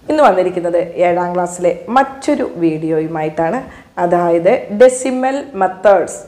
ഇന്ന് വന്നിരിക്കുന്നത് ഏഴാം ക്ലാസ്സിലെ മറ്റൊരു വീഡിയോയുമായിട്ടാണ് അതായത് ഡെസിമൽ മെത്തേഡ്സ്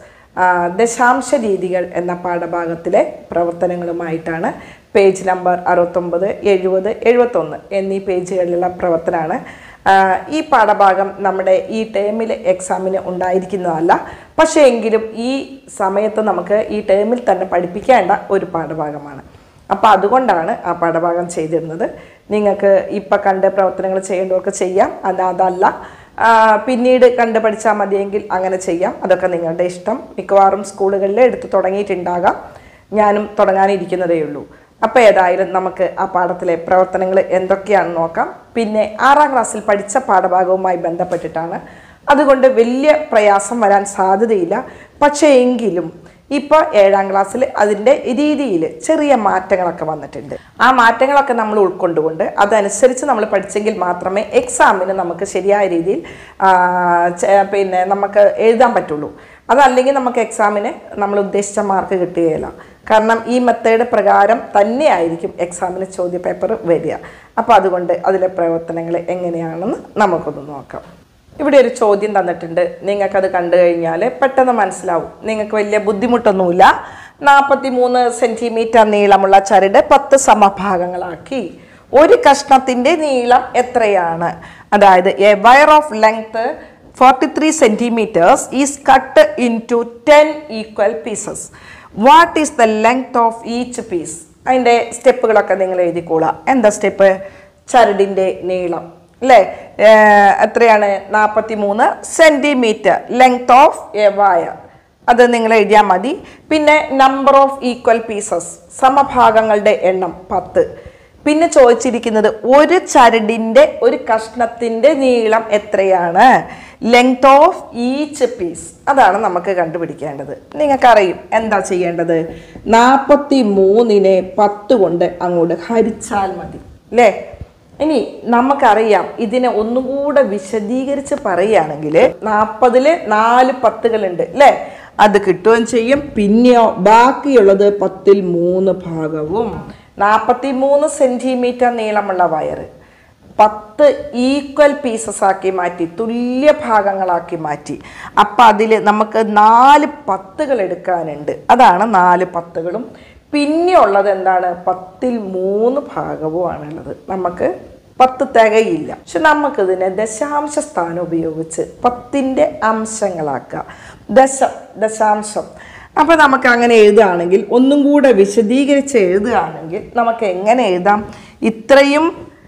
ദശാംശ രീതികൾ എന്ന പാഠഭാഗത്തിലെ പ്രവർത്തനങ്ങളുമായിട്ടാണ് പേജ് നമ്പർ അറുപത്തൊമ്പത് എഴുപത് എഴുപത്തൊന്ന് എന്നീ പേജുകളിലുള്ള പ്രവർത്തനമാണ് ആ, ഈ പാഠഭാഗം നമ്മുടെ ഈ ടേമിൽ എക്സാമിന് ഉണ്ടായിരിക്കുന്നതല്ല പക്ഷേ എങ്കിലും ഈ സമയത്ത് നമുക്ക് ഈ ടേമിൽ തന്നെ പഠിപ്പിക്കേണ്ട ഒരു പാഠഭാഗമാണ് അപ്പോൾ അതുകൊണ്ടാണ് ആ പാഠഭാഗം ചെയ്തിരുന്നത് നിങ്ങൾക്ക് ഇപ്പം കണ്ട് പ്രവർത്തനങ്ങൾ ചെയ്യേണ്ടവർക്ക് ചെയ്യാം അത് അതല്ല ആ, പിന്നീട് കണ്ട് പഠിച്ചാൽ മതിയെങ്കിൽ അങ്ങനെ ചെയ്യാം അതൊക്കെ നിങ്ങളുടെ ഇഷ്ടം മിക്കവാറും സ്കൂളുകളിൽ എടുത്തു തുടങ്ങിയിട്ടുണ്ടാകാം ഞാനും തുടങ്ങാനിരിക്കുന്നതേ ഉള്ളൂ അപ്പോൾ ഏതായാലും നമുക്ക് ആ പാഠത്തിലെ പ്രവർത്തനങ്ങൾ എന്തൊക്കെയാണെന്ന് നോക്കാം പിന്നെ ആറാം ക്ലാസ്സിൽ പഠിച്ച പാഠഭാഗവുമായി ബന്ധപ്പെട്ടിട്ടാണ് അതുകൊണ്ട് വലിയ പ്രയാസം വരാൻ സാധ്യതയില്ല പക്ഷേ എങ്കിലും ഇപ്പോൾ ഏഴാം ക്ലാസ്സിൽ അതിൻ്റെ രീതിയിൽ ചെറിയ മാറ്റങ്ങളൊക്കെ വന്നിട്ടുണ്ട് ആ മാറ്റങ്ങളൊക്കെ നമ്മൾ ഉൾക്കൊണ്ടുകൊണ്ട് അതനുസരിച്ച് നമ്മൾ പഠിച്ചെങ്കിൽ മാത്രമേ എക്സാമിന് നമുക്ക് ശരിയായ രീതിയിൽ ആ, ചെ- പിന്നെ നമുക്ക് എഴുതാൻ പറ്റുള്ളൂ അതല്ലെങ്കിൽ നമുക്ക് എക്സാമിന് നമ്മൾ ഉദ്ദേശിച്ച മാർക്ക് കിട്ടുകയില്ല കാരണം ഈ മെത്തേഡ് പ്രകാരം തന്നെയായിരിക്കും എക്സാമിന് ചോദ്യ പേപ്പർ വരിക അപ്പോൾ അതുകൊണ്ട് അതിലെ പ്രവർത്തനങ്ങൾ എങ്ങനെയാണെന്ന് നമുക്കൊന്ന് നോക്കാം ഇവിടെ ഒരു ചോദ്യം തന്നിട്ടുണ്ട് നിങ്ങൾക്കത് കണ്ടു കഴിഞ്ഞാൽ പെട്ടെന്ന് മനസ്സിലാവും നിങ്ങൾക്ക് വലിയ ബുദ്ധിമുട്ടൊന്നുമില്ല നാൽപ്പത്തി മൂന്ന് സെൻറ്റിമീറ്റർ നീളമുള്ള ചരട് പത്ത് സമഭാഗങ്ങളാക്കി ഒരു കഷ്ണത്തിൻ്റെ നീളം എത്രയാണ് അതായത് a wire of length forty three centimetres is cut into ten equal pieces what is the length of each piece അതിൻ്റെ സ്റ്റെപ്പുകളൊക്കെ നിങ്ങൾ എഴുതിക്കോളാം എന്താ സ്റ്റെപ്പ് ചരടിൻ്റെ നീളം അല്ലേ ഏർ എത്രയാണ് നാൽപ്പത്തി മൂന്ന് centimetre length of a wire അത് നിങ്ങൾ എഴുതിയാൽ മതി പിന്നെ നമ്പർ ഓഫ് ഈക്വൽ പീസസ് സമഭാഗങ്ങളുടെ എണ്ണം പത്ത് പിന്നെ ചോദിച്ചിരിക്കുന്നത് ഒരു ചരടിൻ്റെ ഒരു കഷ്ണത്തിൻ്റെ നീളം എത്രയാണ് ലെങ്ത് ഓഫ് ഈച്ച് പീസ് അതാണ് നമുക്ക് കണ്ടുപിടിക്കേണ്ടത് നിങ്ങൾക്കറിയും എന്താ ചെയ്യേണ്ടത് നാൽപ്പത്തി മൂന്നിനെ പത്ത് കൊണ്ട് അങ്ങോട്ട് ഹരിച്ചാൽ മതി അല്ലേ ഇനി നമുക്കറിയാം ഇതിനെ ഒന്നും കൂടെ വിശദീകരിച്ച് പറയുകയാണെങ്കിൽ നാൽപ്പതില് നാല് പത്തുകളുണ്ട് അല്ലേ അത് കിട്ടുകയും ചെയ്യും പിന്നെയോ ബാക്കിയുള്ളത് പത്തിൽ മൂന്ന് ഭാഗവും നാൽപ്പത്തി മൂന്ന് സെൻറ്റിമീറ്റർ നീളമുള്ള വയറ് പത്ത് ഈക്വൽ പീസസ് ആക്കി മാറ്റി തുല്യ ഭാഗങ്ങളാക്കി മാറ്റി അപ്പം അതിൽ നമുക്ക് നാല് പത്തുകൾ എടുക്കാനുണ്ട് അതാണ് നാല് പത്തുകളും പിന്നെ ഉള്ളത് എന്താണ് പത്തിൽ മൂന്ന് ഭാഗവുമാണുള്ളത് നമുക്ക് പത്ത് തികയില്ല പക്ഷെ നമുക്കിതിനെ ദശാംശ സ്ഥാനം ഉപയോഗിച്ച് പത്തിൻ്റെ അംശങ്ങളാക്കുക ദശ ദശാംശം അപ്പോൾ നമുക്ക് അങ്ങനെ എഴുതുകയാണെങ്കിൽ ഒന്നും കൂടെ വിശദീകരിച്ച് എഴുതുകയാണെങ്കിൽ നമുക്ക് എങ്ങനെ എഴുതാം ഇത്രയും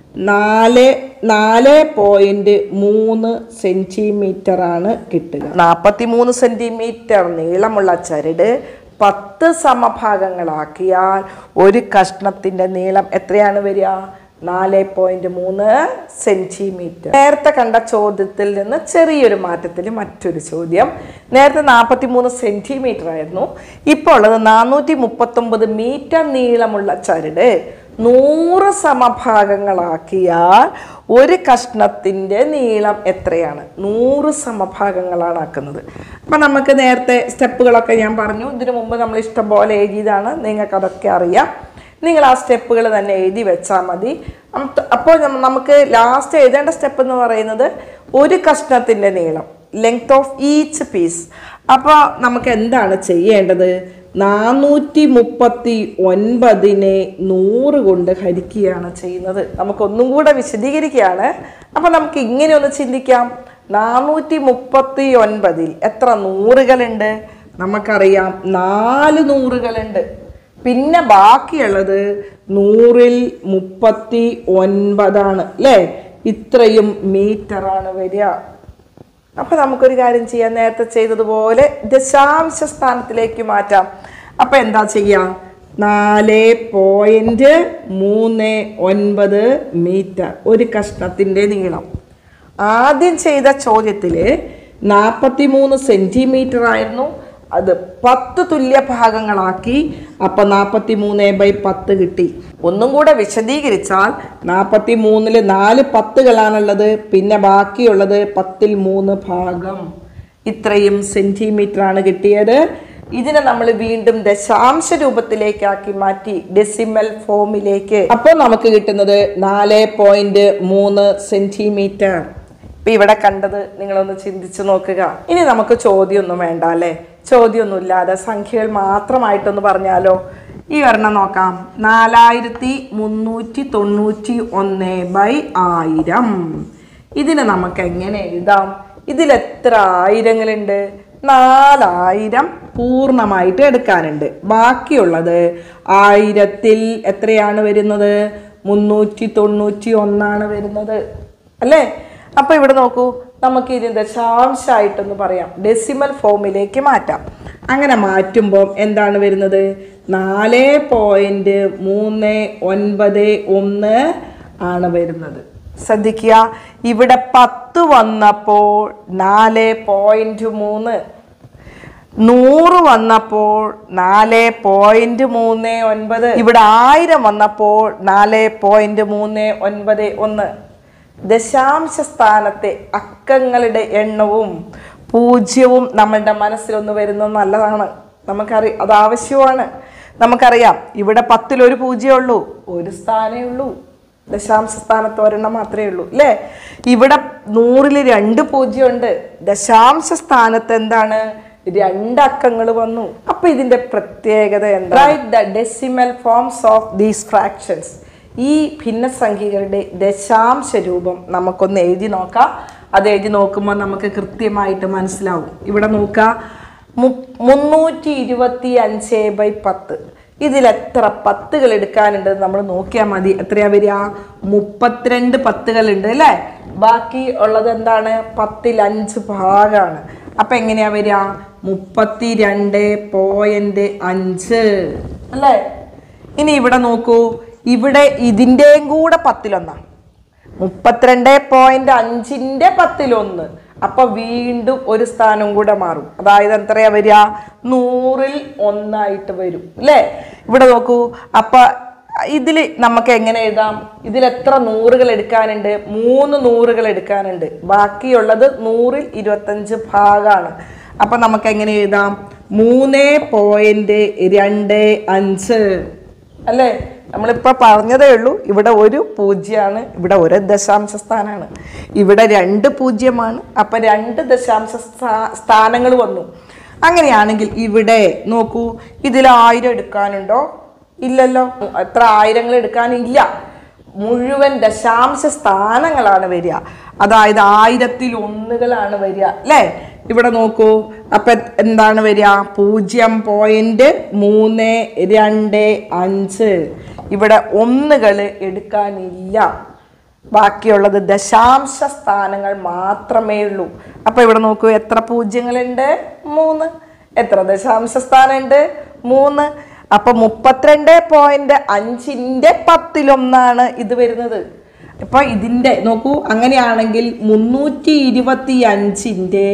നാല് നാല് പോയിന്റ് മൂന്ന് സെൻറ്റിമീറ്റർ ആണ് കിട്ടുക നാൽപ്പത്തി മൂന്ന് സെൻറ്റിമീറ്റർ നീളമുള്ള ചരട് പത്ത് സമഭാഗങ്ങളാക്കിയാൽ ഒരു കഷ്ണത്തിൻ്റെ നീളം എത്രയാണ് വരിക നാല് പോയിന്റ് മൂന്ന് സെൻറ്റിമീറ്റർ നേരത്തെ കണ്ട ചോദ്യത്തിൽ നിന്ന് ചെറിയൊരു മാറ്റത്തിൽ മറ്റൊരു ചോദ്യം നേരത്തെ നാൽപ്പത്തി മൂന്ന് സെൻറ്റിമീറ്റർ ആയിരുന്നു ഇപ്പോൾ ഉള്ളത് നാനൂറ്റി മുപ്പത്തൊമ്പത് മീറ്റർ നീളമുള്ള ചരട് നൂറ് സമഭാഗങ്ങളാക്കിയാൽ ഒരു കഷ്ണത്തിൻ്റെ നീളം എത്രയാണ് നൂറ് സമഭാഗങ്ങളാണ് ആക്കുന്നത് അപ്പം നമുക്ക് നേരത്തെ സ്റ്റെപ്പുകളൊക്കെ ഞാൻ പറഞ്ഞു ഇതിനു മുമ്പ് നമ്മൾ ഇഷ്ടം പോലെ എഴുതിയതാണ് നിങ്ങൾക്കതൊക്കെ അറിയാം നിങ്ങൾ ആ സ്റ്റെപ്പുകൾ തന്നെ എഴുതി വെച്ചാൽ മതി അം- അപ്പോൾ നമ്മ- നമുക്ക് ലാസ്റ്റ് എഴുതേണ്ട സ്റ്റെപ്പ് എന്ന് പറയുന്നത് ഒരു കഷ്ണത്തിൻ്റെ നീളം ലെങ്ത് ഓഫ് ഈച്ച് പീസ് അപ്പോൾ നമുക്ക് എന്താണ് ചെയ്യേണ്ടത് നാനൂറ്റി മുപ്പത്തി ഒൻപതിനെ നൂറ് കൊണ്ട് ഹരിക്കുകയാണ് ചെയ്യുന്നത് നമുക്കൊന്നും കൂടെ വിശദീകരിക്കുകയാണ് അപ്പോൾ നമുക്ക് ഇങ്ങനെ ഒന്ന് ചിന്തിക്കാം നാനൂറ്റി മുപ്പത്തി ഒൻപതിൽ എത്ര നൂറുകളുണ്ട് നമുക്കറിയാം നാല് നൂറുകളുണ്ട് പിന്നെ ബാക്കിയുള്ളത് നൂറിൽ മുപ്പത്തി ഒൻപതാണ് അല്ലേ ഇത്രയും മീറ്ററാണ് വരിക അപ്പൊ നമുക്കൊരു കാര്യം ചെയ്യാം നേരത്തെ ചെയ്തതുപോലെ ദശാംശ സ്ഥാനത്തിലേക്ക് മാറ്റാം അപ്പൊ എന്താ ചെയ്യാം നാല് പോയിന്റ് മൂന്ന് ഒൻപത് മീറ്റർ ഒരു കഷ്ണത്തിന്റെ നീളം ആദ്യം ചെയ്ത ചോദ്യത്തിൽ നാൽപ്പത്തി മൂന്ന് സെന്റിമീറ്റർ ആയിരുന്നു അത് പത്ത് തുല്യ ഭാഗങ്ങളാക്കി അപ്പൊ നാൽപ്പത്തി മൂന്ന് ബൈ പത്ത് കിട്ടി ഒന്നും കൂടെ വിശദീകരിച്ചാൽ നാൽപ്പത്തി മൂന്നില് നാല് പത്തുകളാണുള്ളത് പിന്നെ ബാക്കിയുള്ളത് പത്തിൽ മൂന്ന് ഭാഗം ഇത്രയും സെന്റിമീറ്റർ ആണ് കിട്ടിയത് ഇതിനെ നമ്മൾ വീണ്ടും ദശാംശ രൂപത്തിലേക്കാക്കി മാറ്റി ഡെസിമൽ ഫോമിലേക്ക് അപ്പോൾ നമുക്ക് കിട്ടുന്നത് നാല് പോയിന്റ് മൂന്ന് സെന്റിമീറ്റർ ഇപ്പൊ ഇവിടെ കണ്ടത് നിങ്ങളൊന്ന് ചിന്തിച്ചു നോക്കുക ഇനി നമുക്ക് ചോദ്യമൊന്നും വേണ്ട അല്ലേ ചോദ്യമൊന്നും ഇല്ലാതെ സംഖ്യകൾ മാത്രമായിട്ടൊന്ന് പറഞ്ഞാലോ ഈ ഒരെണ്ണം നോക്കാം നാലായിരത്തി മുന്നൂറ്റി തൊണ്ണൂറ്റി ഒന്ന് ബൈ ആയിരം ഇതിന് നമുക്ക് എങ്ങനെ എഴുതാം ഇതിൽ എത്ര ആയിരങ്ങളുണ്ട് നാലായിരം പൂർണ്ണമായിട്ട് എടുക്കാനുണ്ട് ബാക്കിയുള്ളത് ആയിരത്തിൽ എത്രയാണ് വരുന്നത് മുന്നൂറ്റി തൊണ്ണൂറ്റി ഒന്നാണ് വരുന്നത് അല്ലേ അപ്പൊ ഇവിടെ നോക്കൂ നമുക്ക് ഇത് ദശാംശമായിട്ടൊന്ന് പറയാം ഡെസിമൽ ഫോമിലേക്ക് മാറ്റാം അങ്ങനെ മാറ്റുമ്പോൾ എന്താണ് വരുന്നത് നാല് പോയിന്റ് മൂന്ന് ഒൻപത് ഒന്ന് ആണ് വരുന്നത് ശ്രദ്ധിക്കുക ഇവിടെ പത്ത് വന്നപ്പോൾ നാല് പോയിന്റ് മൂന്ന് നൂറ് വന്നപ്പോൾ നാല് പോയിന്റ് മൂന്ന് ഒൻപത് ഇവിടെ ആയിരം വന്നപ്പോൾ നാല് പോയിന്റ് മൂന്ന് ഒൻപത് ഒന്ന് ദശാംശ സ്ഥാനത്തെ അക്കങ്ങളുടെ എണ്ണവും പൂജ്യവും നമ്മളുടെ മനസ്സിലൊന്ന് വരുന്നത് നല്ലതാണ് നമുക്കറി അത് ആവശ്യമാണ് നമുക്കറിയാം ഇവിടെ പത്തിൽ ഒരു പൂജ്യമേ ഉള്ളൂ ഒരു സ്ഥാനേ ഉള്ളൂ ദശാംശ സ്ഥാനത്ത് ഒരെണ്ണം മാത്രമേ ഉള്ളൂ അല്ലേ ഇവിടെ നൂറിൽ രണ്ട് പൂജ്യമുണ്ട് ദശാംശ സ്ഥാനത്ത് എന്താണ് രണ്ട് അക്കങ്ങൾ വന്നു അപ്പൊ ഇതിന്റെ പ്രത്യേകത എന്താ write the decimal forms of these fractions ഈ ഭിന്നസംഖ്യകളുടെ ദശാംശ രൂപം നമുക്കൊന്ന് എഴുതി നോക്കാം അത് എഴുതി നോക്കുമ്പോൾ നമുക്ക് കൃത്യമായിട്ട് മനസ്സിലാവും ഇവിടെ നോക്കുക മു- മുന്നൂറ്റി ഇരുപത്തി അഞ്ച് ബൈ പത്ത് ഇതിൽ എത്ര പത്തുകൾ എടുക്കാനുണ്ട് നമ്മൾ നോക്കിയാൽ മതി എത്രയാ വരിക മുപ്പത്തിരണ്ട് പത്തുകൾ ഉണ്ട് അല്ലേ ബാക്കി ഉള്ളത് എന്താണ് പത്തിൽ അഞ്ച് ഭാഗമാണ് അപ്പൊ എങ്ങനെയാ വരിക മുപ്പത്തി രണ്ട് പോയിന്റ് അഞ്ച് അല്ലേ ഇനി ഇവിടെ നോക്കൂ ഇവിടെ ഇതിൻ്റെയും കൂടെ പത്തിലൊന്നാ മുപ്പത്തിരണ്ട് പോയിന്റ് അഞ്ചിന്റെ പത്തിലൊന്ന് അപ്പൊ വീണ്ടും ഒരു സ്ഥാനം കൂടെ മാറും അതായത് എത്രയാ വരിക നൂറിൽ ഒന്നായിട്ട് വരും അല്ലേ ഇവിടെ നോക്കൂ അപ്പൊ ഇതിൽ നമുക്ക് എങ്ങനെ എഴുതാം ഇതിൽ എത്ര നൂറുകൾ എടുക്കാനുണ്ട് മൂന്ന് നൂറുകൾ എടുക്കാനുണ്ട് ബാക്കിയുള്ളത് നൂറിൽ ഇരുപത്തഞ്ച് ഭാഗമാണ് അപ്പൊ നമുക്ക് എങ്ങനെ എഴുതാം മൂന്ന് പോയിന്റ് രണ്ട് അഞ്ച് അല്ലേ നമ്മളിപ്പോൾ പറഞ്ഞതേ ഉള്ളൂ ഇവിടെ ഒരു പൂജ്യമാണ് ഇവിടെ ഒരു ദശാംശ സ്ഥാനമാണ് ഇവിടെ രണ്ട് പൂജ്യമാണ് അപ്പം രണ്ട് ദശാംശ സ്ഥാ- സ്ഥാനങ്ങൾ വന്നു അങ്ങനെയാണെങ്കിൽ ഇവിടെ നോക്കൂ ഇതിൽ ആയിരം എടുക്കാനുണ്ടോ ഇല്ലല്ലോ എത്ര ആയിരങ്ങൾ എടുക്കാനില്ല മുഴുവൻ ദശാംശ സ്ഥാനങ്ങളാണ് വരിക അതായത് ആയിരത്തിൽ ഒന്നുകളാണ് വരിക അല്ലേ ഇവിടെ നോക്കൂ അപ്പൊ എന്താണ് വരിക പൂജ്യം പോയിന്റ് മൂന്ന് രണ്ട് അഞ്ച് ഇവിടെ ഒന്നുകൾ എടുക്കാനില്ല ബാക്കിയുള്ളത് ദശാംശ സ്ഥാനങ്ങൾ മാത്രമേ ഉള്ളൂ അപ്പൊ ഇവിടെ നോക്കൂ എത്ര പൂജ്യങ്ങളുണ്ട് മൂന്ന് എത്ര ദശാംശ സ്ഥാനമുണ്ട് മൂന്ന് അപ്പൊ മുപ്പത്തിരണ്ട് പോയിന്റ് അഞ്ചിന്റെ പത്തിലൊന്നാണ് ഇത് വരുന്നത് ഇപ്പൊ ഇതിന്റെ നോക്കൂ അങ്ങനെയാണെങ്കിൽ മുന്നൂറ്റി ഇരുപത്തി അഞ്ചിന്റെ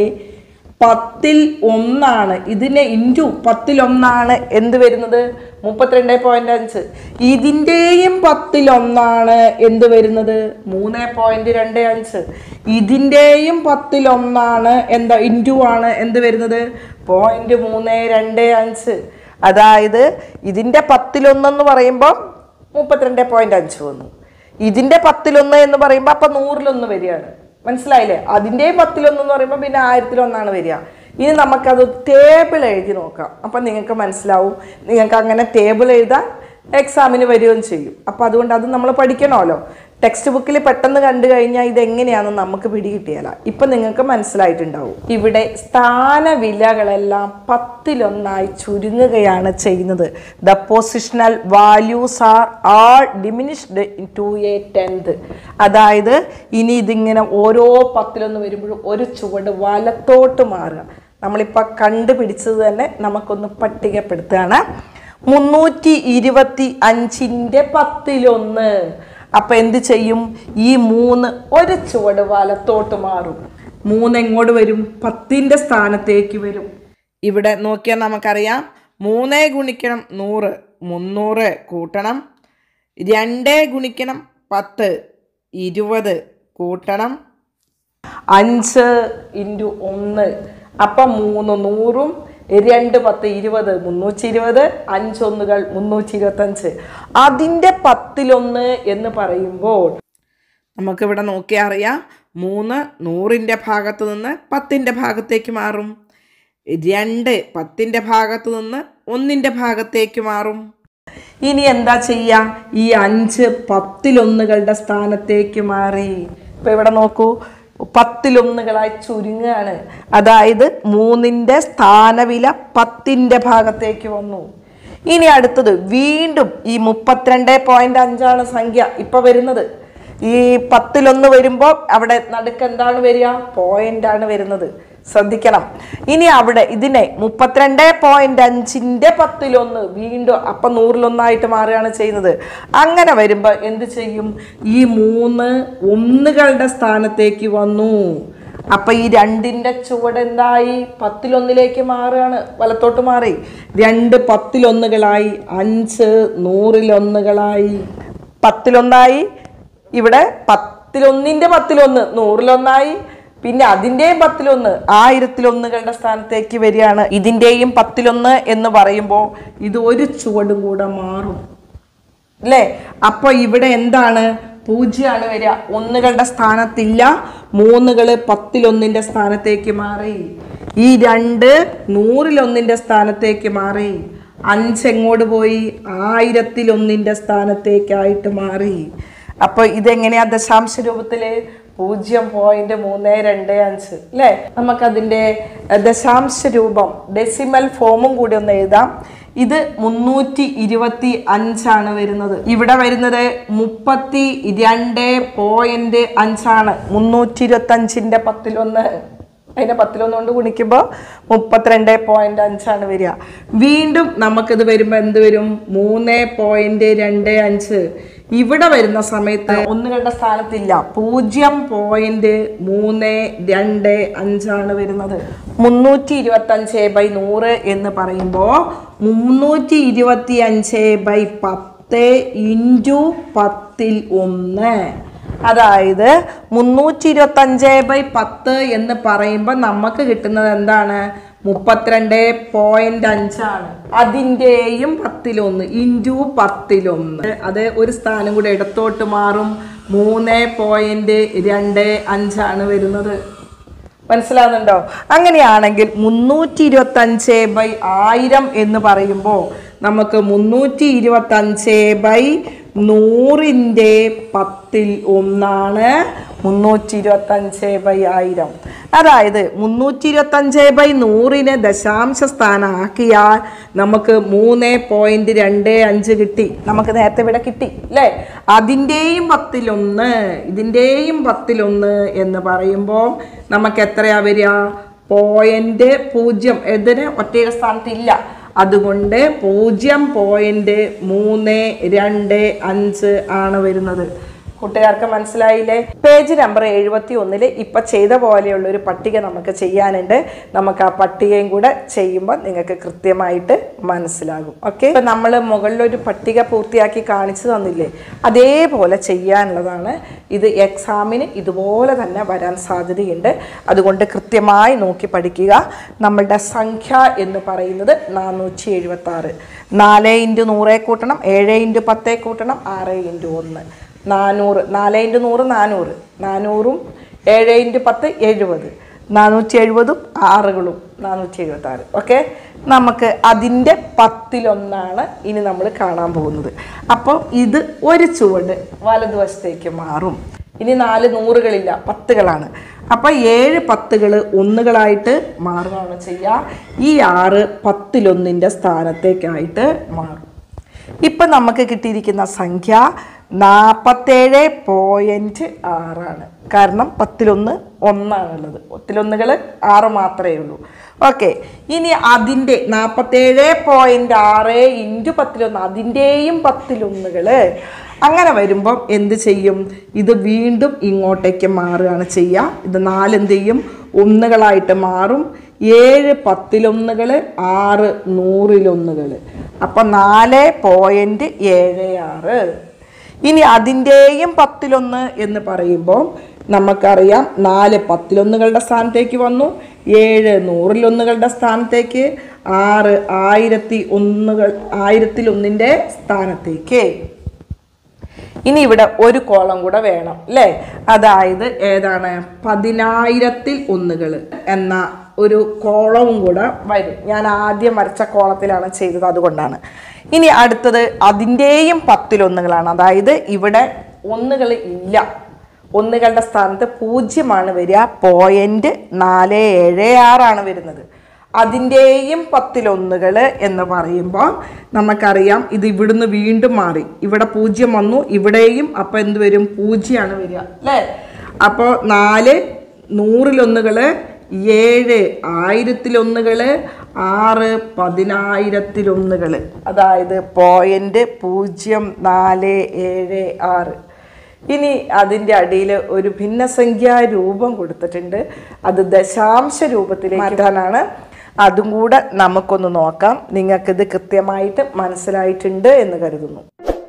പത്തിൽ ഒന്നാണ് ഇതിനെ ഇൻറ്റു പത്തിൽ ഒന്നാണ് എന്ത് വരുന്നത് മുപ്പത്തിരണ്ട് പോയിന്റ് അഞ്ച് ഇതിൻ്റെയും പത്തിൽ ഒന്നാണ് എന്ത് വരുന്നത് മൂന്ന് പോയിന്റ് രണ്ട് അഞ്ച് ഇതിൻ്റെയും പത്തിൽ ഒന്നാണ് എന്താ ഇൻറ്റു ആണ് എന്ത് വരുന്നത് പോയിന്റ് മൂന്ന് രണ്ട് അഞ്ച് അതായത് ഇതിൻ്റെ പത്തിലൊന്നെന്ന് പറയുമ്പോൾ മുപ്പത്തിരണ്ട് പോയിന്റ് അഞ്ച് വന്നു ഇതിന്റെ പത്തിലൊന്ന് എന്ന് പറയുമ്പോൾ അപ്പൊ നൂറിലൊന്ന് വരികയാണ് മനസ്സിലായില്ലേ അതിൻ്റെ പത്തിലൊന്ന് എന്ന് പറയുമ്പോൾ പിന്നെ ആയിരത്തിലൊന്നാണ് വരിക ഇനി നമുക്കത് ടേബിൾ എഴുതി നോക്കാം അപ്പം നിങ്ങൾക്ക് മനസ്സിലാവും നിങ്ങൾക്ക് അങ്ങനെ ടേബിൾ എഴുതാൻ എക്സാമിന് വരികയും ചെയ്യും അപ്പം അതുകൊണ്ട് അത് നമ്മൾ പഠിക്കണമല്ലോ ടെക്സ്റ്റ് ബുക്കിൽ പെട്ടെന്ന് കണ്ടു കഴിഞ്ഞാൽ ഇതെങ്ങനെയാണെന്ന് നമുക്ക് പിടികിട്ടിയാല ഇപ്പം നിങ്ങൾക്ക് മനസ്സിലായിട്ടുണ്ടാവും ഇവിടെ സ്ഥാനവിലകളെല്ലാം പത്തിലൊന്നായി ചുരുങ്ങുകയാണ് ചെയ്യുന്നത് the positional values are all diminished to a tenth അതായത് ഇനി ഇതിങ്ങനെ ഓരോ പത്തിലൊന്ന് വരുമ്പോഴും ഒരു ചുവട് വലത്തോട്ട് മാറുക നമ്മളിപ്പോൾ കണ്ടുപിടിച്ചത് തന്നെ നമുക്കൊന്ന് പട്ടികപ്പെടുത്തുകയാണ് മുന്നൂറ്റി ഇരുപത്തി അഞ്ചിൻ്റെ പത്തിലൊന്ന് അപ്പം എന്ത് ചെയ്യും ഈ മൂന്ന് ഒരു ചുവട് വലത്തോട്ട് മാറും മൂന്ന് എങ്ങോട്ട് വരും പത്തിൻ്റെ സ്ഥാനത്തേക്ക് വരും ഇവിടെ നോക്കിയാൽ നമുക്കറിയാം മൂന്ന് ഗുണിക്കണം നൂറ് മുന്നൂറ് കൂട്ടണം രണ്ട് ഗുണിക്കണം പത്ത് ഇരുപത് കൂട്ടണം അഞ്ച് ഇൻറ്റു ഒന്ന് അപ്പം മൂന്ന് നൂറും രണ്ട് പത്ത് ഇരുപത് മുന്നൂറ്റി ഇരുപത് അഞ്ചൊന്നുകൾ മുന്നൂറ്റി ഇരുപത്തഞ്ച് അതിൻ്റെ പത്തിലൊന്ന് എന്ന് പറയുമ്പോൾ നമുക്കിവിടെ നോക്കിയാൽ അറിയാം മൂന്ന് നൂറിൻ്റെ ഭാഗത്ത് നിന്ന് പത്തിൻ്റെ ഭാഗത്തേക്ക് മാറും രണ്ട് പത്തിൻ്റെ ഭാഗത്ത് നിന്ന് ഒന്നിൻ്റെ ഭാഗത്തേക്ക് മാറും ഇനി എന്താ ചെയ്യുക ഈ അഞ്ച് പത്തിലൊന്നുകളുടെ സ്ഥാനത്തേക്ക് മാറി ഇപ്പം ഇവിടെ നോക്കൂ പത്തിലൊന്നുകളായി ചുരുങ്ങുകയാണ് അതായത് മൂന്നിൻ്റെ സ്ഥാനവില പത്തിൻ്റെ ഭാഗത്തേക്ക് വന്നു ഇനി അടുത്തത് വീണ്ടും ഈ മുപ്പത്തിരണ്ട് പോയിന്റ് അഞ്ചാണ് സംഖ്യ ഇപ്പൊ വരുന്നത് ഈ പത്തിലൊന്ന് വരുമ്പോൾ അവിടെ നടുക്ക് എന്താണ് വരിക പോയിന്റ് ആണ് വരുന്നത് ശ്രദ്ധിക്കണം ഇനി അവിടെ ഇതിനെ മുപ്പത്തിരണ്ട് പോയിന്റ് അഞ്ചിന്റെ പത്തിലൊന്ന് വീണ്ടും അപ്പൊ നൂറിലൊന്നായിട്ട് മാറുകയാണ് ചെയ്യുന്നത് അങ്ങനെ വരുമ്പോൾ എന്ത് ചെയ്യും ഈ മൂന്ന് ഒന്നുകളുടെ സ്ഥാനത്തേക്ക് വന്നു അപ്പൊ ഈ രണ്ടിന്റെ ചുവട് എന്തായി പത്തിലൊന്നിലേക്ക് മാറുകയാണ് വലത്തോട്ട് മാറി രണ്ട് പത്തിലൊന്നുകളായി അഞ്ച് നൂറിലൊന്നുകളായി പത്തിലൊന്നായി ഇവിടെ പത്തിലൊന്നിന്റെ പത്തിലൊന്ന് നൂറിലൊന്നായി പിന്നെ അതിൻ്റെയും പത്തിലൊന്ന് ആയിരത്തിലൊന്നുകളുടെ സ്ഥാനത്തേക്ക് വരികയാണ് ഇതിൻ്റെയും പത്തിലൊന്ന് എന്ന് പറയുമ്പോൾ ഇത് ഒരു ചുവടും കൂടെ മാറും അല്ലേ അപ്പൊ ഇവിടെ എന്താണ് പൂജ്യമാണ് വരിക ഒന്നുകളുടെ സ്ഥാനത്തില്ല മൂന്നുകള് പത്തിലൊന്നിന്റെ സ്ഥാനത്തേക്ക് മാറി ഈ രണ്ട് നൂറിലൊന്നിന്റെ സ്ഥാനത്തേക്ക് മാറി അഞ്ച് എങ്ങോട്ട് പോയി ആയിരത്തിലൊന്നിന്റെ സ്ഥാനത്തേക്കായിട്ട് മാറി അപ്പൊ ഇതെങ്ങനെയാ ദശാംശ രൂപത്തില് പൂജ്യം പോയിന്റ് മൂന്ന് രണ്ട് അഞ്ച് അല്ലേ നമുക്കതിൻ്റെ ദശാംശ രൂപം ഡെസിമൽ ഫോമും കൂടി ഒന്ന് എഴുതാം ഇത് മുന്നൂറ്റി ഇരുപത്തി അഞ്ചാണ് വരുന്നത് ഇവിടെ വരുന്നത് മുപ്പത്തി രണ്ട് പോയിന്റ് അഞ്ചാണ് മുന്നൂറ്റി ഇരുപത്തി അഞ്ചിന്റെ പത്തിലൊന്ന് അതിനെ പത്തിലൊന്ന് കൊണ്ട് ഗുണിക്കുമ്പോൾ മുപ്പത്തിരണ്ട് പോയിന്റ് അഞ്ചാണ് വരിക വീണ്ടും നമുക്കിത് വരുമ്പോൾ എന്ത് വരും മൂന്ന് പോയിന്റ് രണ്ട് അഞ്ച് ഇവിടെ വരുന്ന സമയത്ത് ഒന്നുകളുടെ സ്ഥാനത്തില്ല പൂജ്യം പോയിന്റ് മൂന്ന് രണ്ട് അഞ്ചാണ് വരുന്നത് മുന്നൂറ്റി ഇരുപത്തി അഞ്ച് ബൈ നൂറ് എന്ന് പറയുമ്പോൾ മുന്നൂറ്റി ഇരുപത്തി അഞ്ച് ബൈ പത്ത് ഇൻറ്റു പത്തിൽ ഒന്ന് അതായത് മുന്നൂറ്റി ഇരുപത്തി അഞ്ച് ബൈ പത്ത് എന്ന് പറയുമ്പോൾ നമുക്ക് കിട്ടുന്നത് എന്താണ് മുപ്പത്തിരണ്ട് പോയിന്റ് അഞ്ചാണ് അതിൻ്റെയും പത്തിലൊന്ന് ഇൻറ്റു പത്തിലൊന്ന് അത് ഒരു സ്ഥാനം കൂടെ ഇടത്തോട്ട് മാറും മൂന്ന് പോയിന്റ് രണ്ട് അഞ്ചാണ് വരുന്നത് മനസ്സിലാകുന്നുണ്ടോ അങ്ങനെയാണെങ്കിൽ മുന്നൂറ്റി ഇരുപത്തി അഞ്ച് ബൈ ആയിരം എന്ന് പറയുമ്പോൾ നമുക്ക് മുന്നൂറ്റി ഇരുപത്തി അഞ്ച് ബൈ നൂറിൻ്റെ പത്തിൽ ഒന്നാണ് മുന്നൂറ്റി ഇരുപത്തി അഞ്ച് ബൈ ആയിരം അതായത് മുന്നൂറ്റി ഇരുപത്തി അഞ്ച് ബൈ നൂറിനെ ദശാംശ സ്ഥാനമാക്കിയാൽ നമുക്ക് മൂന്ന് പോയിന്റ് രണ്ട് അഞ്ച് കിട്ടി നമുക്ക് നേരത്തെ ഇവിടെ കിട്ടി അല്ലേ അതിൻ്റെയും പത്തിലൊന്ന് ഇതിൻ്റെയും പത്തിലൊന്ന് എന്ന് പറയുമ്പോൾ നമുക്ക് എത്രയാ വരിക പോയിന്റ് പൂജ്യം ഇതിന് ഒറ്റയുടെ സ്ഥാനത്തില്ല അതുകൊണ്ട് പൂജ്യം പോയിന്റ് മൂന്ന് രണ്ട് അഞ്ച് ആണ് വരുന്നത് കൂട്ടുകാർക്ക് മനസ്സിലായില്ലേ പേജ് നമ്പർ എഴുപത്തി ഒന്നില് ഇപ്പൊ ചെയ്ത പോലെയുള്ള ഒരു പട്ടിക നമുക്ക് ചെയ്യാനുണ്ട് നമുക്ക് ആ പട്ടികയും കൂടെ ചെയ്യുമ്പോൾ നിങ്ങൾക്ക് കൃത്യമായിട്ട് മനസ്സിലാകും ഓക്കെ ഇപ്പൊ നമ്മൾ മുകളിലൊരു പട്ടിക പൂർത്തിയാക്കി കാണിച്ചു തന്നില്ലേ അതേപോലെ ചെയ്യാനുള്ളതാണ് ഇത് എക്സാമിന് ഇതുപോലെ തന്നെ വരാൻ സാധ്യതയുണ്ട് അതുകൊണ്ട് കൃത്യമായി നോക്കി പഠിക്കുക നമ്മളുടെ സംഖ്യ എന്ന് പറയുന്നത് നാനൂറ്റി എഴുപത്തി ആറ് നാല് ഇൻറ്റു നൂറേ കൂട്ടണം ഏഴ് ഇൻറ്റു പത്തേ കൂട്ടണം ആറ് ഇൻറ്റു ഒന്ന് നാനൂറ് നാല് ഇൻറ്റു നൂറ് നാനൂറ് നാനൂറും ഏഴ് ഇൻറ്റു പത്ത് എഴുപത് നാനൂറ്റി എഴുപതും ആറുകളും നാനൂറ്റി എഴുപത്തി ആറ് ഓക്കെ നമുക്ക് അതിൻ്റെ പത്തിലൊന്നാണ് ഇനി നമ്മൾ കാണാൻ പോകുന്നത് അപ്പോൾ ഇത് ഒരു ചുവട് വലതുവശത്തേക്ക് മാറും ഇനി നാല് നൂറുകളില്ല പത്തുകളാണ് അപ്പം ഏഴ് പത്തുകൾ ഒന്നുകളായിട്ട് മാറുകയാണ് ചെയ്യുക ഈ ആറ് പത്തിലൊന്നിൻ്റെ സ്ഥാനത്തേക്കായിട്ട് മാറും ഇപ്പം നമുക്ക് കിട്ടിയിരിക്കുന്ന സംഖ്യ നാൽപ്പത്തേഴ് പോയിൻറ്റ് ആറാണ് കാരണം പത്തിലൊന്ന് ഒന്നാണുള്ളത് പത്തിലൊന്നുകൾ ആറ് മാത്രമേ ഉള്ളൂ ഓക്കെ ഇനി അതിൻ്റെ നാൽപ്പത്തേഴ് പോയിൻ്റ് ആറ് ഇൻറ്റു പത്തിലൊന്ന് അതിൻ്റെയും പത്തിലൊന്നുകൾ അങ്ങനെ വരുമ്പം എന്ത് ചെയ്യും ഇത് വീണ്ടും ഇങ്ങോട്ടേക്ക് മാറുകയാണ് ചെയ്യുക ഇത് നാലെന്ത് ചെയ്യും ഒന്നുകളായിട്ട് മാറും ഏഴ് പത്തിലൊന്നുകൾ ആറ് നൂറിലൊന്നുകൾ അപ്പം നാല് പോയിൻറ്റ് ഏഴ് ആറ് ഇനി അതിൻ്റെയും പത്തിലൊന്ന് എന്ന് പറയുമ്പോൾ നമുക്കറിയാം നാല് പത്തിലൊന്നുകളുടെ സ്ഥാനത്തേക്ക് വന്നു ഏഴ് നൂറിലൊന്നുകളുടെ സ്ഥാനത്തേക്ക് ആറ് ആയിരത്തി ഒന്നുകൾ ആയിരത്തിൽ ഒന്നിൻ്റെ സ്ഥാനത്തേക്ക് ഇനി ഇവിടെ ഒരു കോളം കൂടെ വേണം അല്ലേ അതായത് ഏതാണ് പതിനായിരത്തിൽ ഒന്നുകൾ എന്ന ഒരു കോളവും കൂടെ വരും ഞാൻ ആദ്യം വരച്ച കോളത്തിലാണ് ചെയ്തത് അതുകൊണ്ടാണ് ഇനി അടുത്തത് അതിൻ്റെയും പത്തിലൊന്നുകളാണ് അതായത് ഇവിടെ ഒന്നുകൾ ഇല്ല ഒന്നുകളുടെ സ്ഥാനത്ത് പൂജ്യമാണ് വരിക പോയിന്റ് നാല് ഏഴ് ആറാണ് വരുന്നത് അതിൻ്റെയും പത്തിലൊന്നുകൾ എന്ന് പറയുമ്പോൾ നമുക്കറിയാം ഇത് ഇവിടുന്ന് വീണ്ടും മാറി ഇവിടെ പൂജ്യം വന്നു ഇവിടെയും അപ്പം എന്ത് വരും പൂജ്യമാണ് വരിക അല്ലേ അപ്പോൾ നാല് നൂറിലൊന്നുകൾ ഏഴ് ആയിരത്തിലൊന്നുകൾ ആറ് പതിനായിരത്തിലൊന്നുകൾ അതായത് പോയിന്റ് പൂജ്യം നാല് ഏഴ് ആറ് ഇനി അതിൻ്റെ അടിയിൽ ഒരു ഭിന്നസംഖ്യാ രൂപം കൊടുത്തിട്ടുണ്ട് അത് ദശാംശ രൂപത്തിലേക്ക് മാറ്റാനാണ് അതും കൂടെ നമുക്കൊന്ന് നോക്കാം നിങ്ങൾക്കിത് കൃത്യമായിട്ട് മനസ്സിലായിട്ടുണ്ട് എന്ന് കരുതുന്നു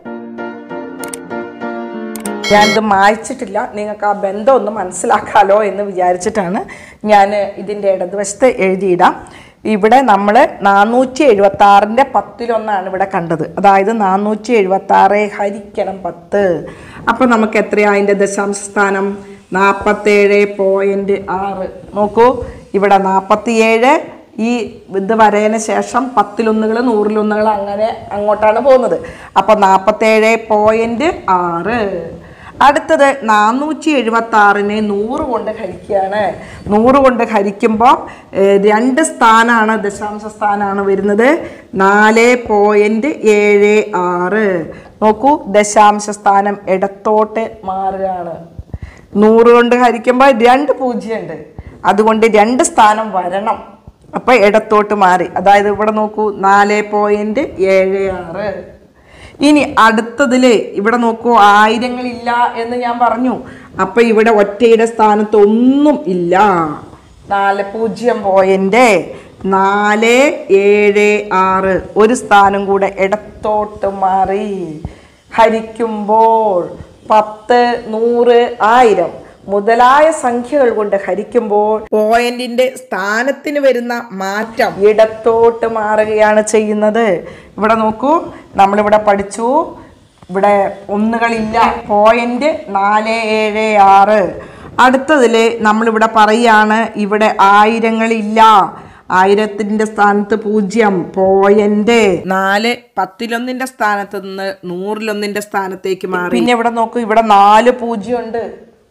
ഞാനിത് മായ്ച്ചിട്ടില്ല നിങ്ങൾക്ക് ആ ബന്ധം ഒന്ന് മനസ്സിലാക്കാലോ എന്ന് വിചാരിച്ചിട്ടാണ് ഞാൻ ഇതിൻ്റെ ഇടതുവശത്ത് എഴുതിയിടാം ഇവിടെ നമ്മൾ നാനൂറ്റി എഴുപത്തി ആറിൻ്റെ പത്തിലൊന്നാണ് ഇവിടെ കണ്ടത് അതായത് നാനൂറ്റി എഴുപത്തി ആറ് ഹരിക്കണം പത്ത് അപ്പം നമുക്ക് എത്രയാണ് അതിൻ്റെ ദശാംശ സ്ഥാനം നാൽപ്പത്തേഴ് പോയിൻറ്റ് ആറ് നോക്കൂ ഇവിടെ നാൽപ്പത്തിയേഴ് ഈ ഇത് വരയതിന് ശേഷം പത്തിലൊന്നുകൾ നൂറിലൊന്നുകൾ അങ്ങനെ അങ്ങോട്ടാണ് പോകുന്നത് അപ്പോൾ നാൽപ്പത്തേഴ് പോയിൻറ്റ് ആറ് അടുത്തത് നാനൂറ്റി എഴുപത്തി ആറിനെ നൂറ് കൊണ്ട് ഹരിക്കുകയാണ് നൂറ് കൊണ്ട് ഹരിക്കുമ്പോൾ ഏഹ്, രണ്ട് സ്ഥാനമാണ് ദശാംശ സ്ഥാനമാണ് വരുന്നത് നാല് പോയിൻറ്റ് ഏഴ് ആറ് നോക്കൂ ദശാംശ സ്ഥാനം ഇടത്തോട്ട് മാറുകയാണ് നൂറ് കൊണ്ട് ഹരിക്കുമ്പോൾ രണ്ട് പൂജ്യം ഉണ്ട് അതുകൊണ്ട് രണ്ട് സ്ഥാനം വരണം അപ്പോൾ ഇടത്തോട്ട് മാറി അതായത് ഇവിടെ നോക്കൂ നാല് പോയിൻറ്റ് ഏഴ് ആറ് ഇനി അടുത്തതിൽ ഇവിടെ നോക്കൂ ആയിരങ്ങളില്ല എന്ന് ഞാൻ പറഞ്ഞു അപ്പൊ ഇവിടെ ഒറ്റയുടെ സ്ഥാനത്ത് ഒന്നും ഇല്ല നാല് പൂജ്യം പോയിന്റ് നാല് ഏഴ് ആറ് ഒരു സ്ഥാനം കൂടെ ഇടത്തോട്ട് മാറി ഹരിക്കുമ്പോൾ പത്ത് നൂറ് ആയിരം മുതലായ സംഖ്യകൾ കൊണ്ട് ഹരിക്കുമ്പോൾ പോയിന്റിന്റെ സ്ഥാനത്തിന് വരുന്ന മാറ്റം ഇടത്തോട്ട് മാറുകയാണ് ചെയ്യുന്നത് ഇവിടെ നോക്കൂ നമ്മളിവിടെ പഠിച്ചു ഇവിടെ ഒന്നുകളില്ല പോയിന്റ് നാല് ഏഴ് ആറ് അടുത്തതിൽ നമ്മളിവിടെ പറയാണ് ഇവിടെ ആയിരങ്ങളില്ല ആയിരത്തിന്റെ സ്ഥാനത്ത് പൂജ്യം പോയിന്റ് നാല് പത്തിലൊന്നിന്റെ സ്ഥാനത്ത് നിന്ന് നൂറിലൊന്നിന്റെ സ്ഥാനത്തേക്ക് മാറി പിന്നെ ഇവിടെ നോക്കൂ ഇവിടെ നാല് പൂജ്യം ഉണ്ട്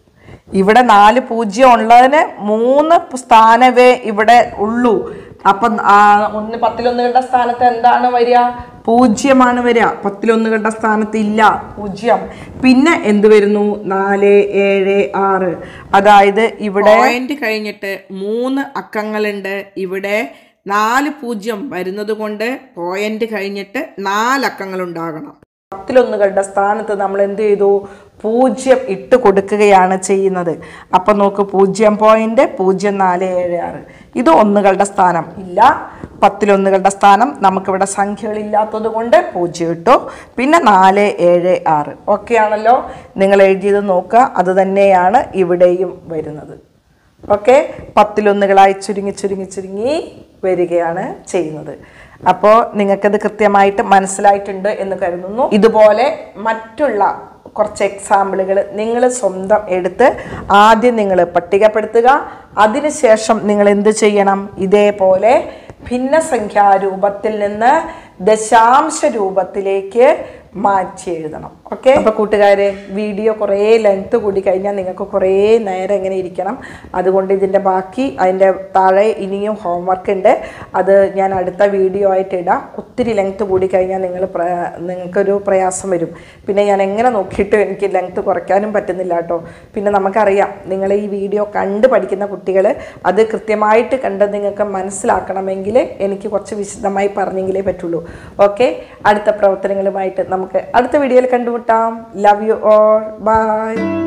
ഇവിടെ നാല് പൂജ്യം ഉള്ളതിന് മൂന്ന് സ്ഥാനവേ ഇവിടെ ഉള്ളൂ അപ്പം ആ, ഒന്ന് പത്തിലൊന്നുകളുടെ സ്ഥാനത്ത് എന്താണ് വരിക പൂജ്യമാണ് വരിക പത്തിലൊന്നുകളുടെ സ്ഥാനത്ത് ഇല്ല പൂജ്യം പിന്നെ എന്ത് വരുന്നു നാല് ഏഴ് ആറ് അതായത് ഇവിടെ പോയിന്റ് കഴിഞ്ഞിട്ട് മൂന്ന് അക്കങ്ങളുണ്ട് ഇവിടെ നാല് പൂജ്യം വരുന്നത് കൊണ്ട് പോയിന്റ് കഴിഞ്ഞിട്ട് നാല് അക്കങ്ങൾ ഉണ്ടാകണം പത്തിലൊന്നുകളുടെ സ്ഥാനത്ത് നമ്മൾ എന്ത് ചെയ്തു പൂജ്യം ഇട്ട് കൊടുക്കുകയാണ് ചെയ്യുന്നത് അപ്പം നോക്ക് പൂജ്യം പോയിന്റ് പൂജ്യം നാല് ഏഴ് ആറ് ഇത് ഒന്നുകളുടെ സ്ഥാനം ഇല്ല പത്തിലൊന്നുകളുടെ സ്ഥാനം നമുക്കിവിടെ സംഖ്യകളില്ലാത്തത് കൊണ്ട് പൂജ്യം ഇട്ടു പിന്നെ നാല് ഏഴ് ആറ് ഓക്കെ ആണല്ലോ നിങ്ങൾ എഴുതിയത് നോക്കുക അത് തന്നെയാണ് ഇവിടെയും വരുന്നത് ഓക്കെ പത്തിലൊന്നുകളായി ചുരുങ്ങി ചുരുങ്ങി ചുരുങ്ങി വരികയാണ് ചെയ്യുന്നത് അപ്പോൾ നിങ്ങൾക്കത് കൃത്യമായിട്ട് മനസ്സിലായിട്ടുണ്ട് എന്ന് കരുതുന്നു ഇതുപോലെ മറ്റുള്ള കുറച്ച് എക്സാമ്പിളുകൾ നിങ്ങൾ സ്വന്തം എടുത്ത് ആദ്യം നിങ്ങൾ പട്ടികപ്പെടുത്തുക അതിനുശേഷം നിങ്ങൾ എന്ത് ചെയ്യണം ഇതേപോലെ ഭിന്നസംഖ്യാ രൂപത്തിൽ നിന്ന് ദശാംശ രൂപത്തിലേക്ക് മാറ്റി എഴുതണം ഓക്കെ അപ്പോൾ കൂട്ടുകാരെ വീഡിയോ കുറേ ലെങ്ത് കൂടി കഴിഞ്ഞാൽ നിങ്ങൾക്ക് കുറേ നേരം ഇങ്ങനെ ഇരിക്കണം അതുകൊണ്ട് ഇതിൻ്റെ ബാക്കി അതിൻ്റെ താഴെ ഇനിയും ഹോംവർക്ക് ഉണ്ട് അത് ഞാൻ അടുത്ത വീഡിയോ ആയിട്ട് ഇടാം ഒത്തിരി ലെങ്ത് കൂടി കഴിഞ്ഞാൽ നിങ്ങൾ നിങ്ങൾക്കൊരു പ്രയാസം വരും പിന്നെ ഞാൻ എങ്ങനെ നോക്കിയിട്ട് എനിക്ക് ലെങ്ത് കുറയ്ക്കാനും പറ്റുന്നില്ല കേട്ടോ പിന്നെ നമുക്കറിയാം നിങ്ങൾ ഈ വീഡിയോ കണ്ട് പഠിക്കുന്ന കുട്ടികൾ അത് കൃത്യമായിട്ട് കണ്ട് നിങ്ങൾക്ക് മനസ്സിലാക്കണമെങ്കിൽ എനിക്ക് കുറച്ച് വിശദമായി പറഞ്ഞെങ്കിലേ പറ്റുള്ളൂ ഓക്കെ അടുത്ത പ്രവർത്തനങ്ങളുമായിട്ട് നമുക്ക് അടുത്ത വീഡിയോയിൽ കണ്ടുമുട്ടാം ലവ് യു ഓൾ ബൈ